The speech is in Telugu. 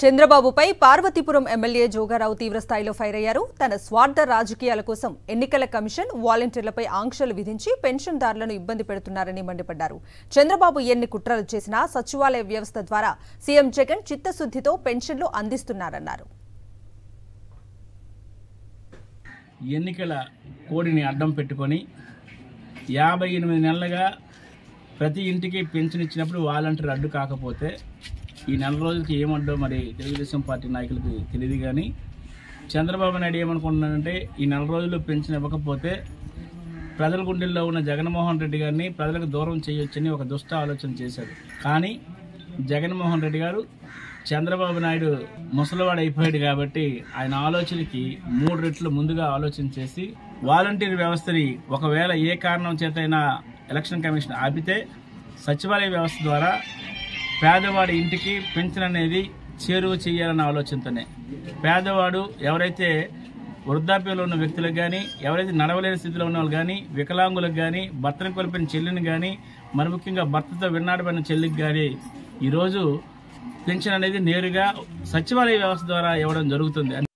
చంద్రబాబుపై పార్వతీపురం ఎమ్మెల్యే జోగారావు తీవ్రస్థాయిలో ఫైర్ అయ్యారు తన స్వార్థ రాజకీయాల కోసం ఎన్నికల కమిషన్ వాలంటీర్లపై ఆంక్షలు విధించి పెన్షన్దారులను ఇబ్బంది పెడుతున్నారని మండిపడ్డారు చంద్రబాబు ఎన్ని కుట్రలు చేసినా సచివాలయ వ్యవస్థ ద్వారా సీఎం జగన్ చిత్తశుద్దితో పెన్షన్లు అందిస్తున్నారన్నారు ఎన్నికల కోడిని అడ్డం పెట్టుకొని యాభై ఎనిమిది నెలలుగా ప్రతి ఇంటికి పెన్షన్ ఇచ్చినప్పుడు వాలంటీర్ అడ్డు కాకపోతే ఈ నెల రోజులకి ఏమడ్డో మరి తెలుగుదేశం పార్టీ నాయకులకు తెలియదు కానీ చంద్రబాబు నాయుడు ఏమనుకుంటున్నాడంటే ఈ నెల రోజులు పెన్షన్ ఇవ్వకపోతే ప్రజల గుండెల్లో ఉన్న జగన్మోహన్ రెడ్డి గారిని ప్రజలకు దూరం చేయొచ్చని ఒక దుష్ట ఆలోచన చేశాడు కానీ జగన్మోహన్ రెడ్డి గారు చంద్రబాబు నాయుడు ముసలివాడు అయిపోయాడు కాబట్టి ఆయన ఆలోచనకి మూడు రెట్లు ముందుగా ఆలోచన చేసి వాలంటీర్ వ్యవస్థని ఒకవేళ ఏ కారణం చేతైనా ఎలక్షన్ కమిషన్ ఆపితే సచివాలయ వ్యవస్థ ద్వారా పేదవాడి ఇంటికి పెన్షన్ అనేది చేరువ చేయాలన్న ఆలోచనతోనే పేదవాడు ఎవరైతే వృద్ధాప్యంలో ఉన్న వ్యక్తులకు కానీ ఎవరైతే నడవలేని స్థితిలో ఉన్న వాళ్ళు కానీ వికలాంగులకు కానీ భర్తను కోల్పోయిన చెల్లిని కానీ మరి ముఖ్యంగా భర్తతో విన్నాడబడిన చెల్లికి కానీ ఈరోజు పెన్షన్ అనేది నేరుగా సచివాలయ వ్యవస్థ ద్వారా ఇవ్వడం జరుగుతుంది